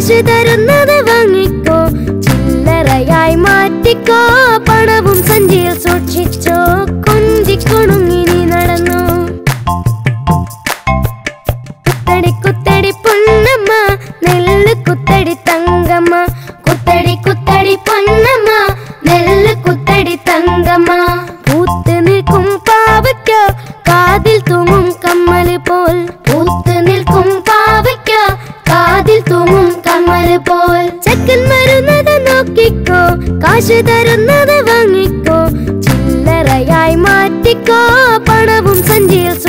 കാശ് തരുന്നത് വാങ്ങിക്കോ ചില്ലറയായി മാറ്റിക്കോ പണവും സഞ്ചിയിൽ സൂക്ഷിച്ചോ കൊഞ്ചിക്കൊണുങ്ങി നീ നടന്നു കുത്തടി കുത്തടി പൊന്നമ്മ നെല്ല് കുത്തടി തങ്കമ്മ കുത്തടി കുത്തടി പൊന്നമ്മ നെല്ല് കുത്തടി തങ്കമ്മ പൂത്ത് നിൽക്കും പാവയ്ക്ക കാതിൽ തൂങ്ങും കമ്മല് പോൽ പൂത്ത് നിൽക്കും പാവയ്ക്ക കാതിൽ തൂങ്ങും കമ്മല് പോൽ ചെക്കൻ വരുന്നത് നോക്കിക്കോ കാശ് തരുന്നത് വാങ്ങിക്കോ ചില്ലറയായി മാറ്റിക്കോ പണവും സഞ്ചിയിൽ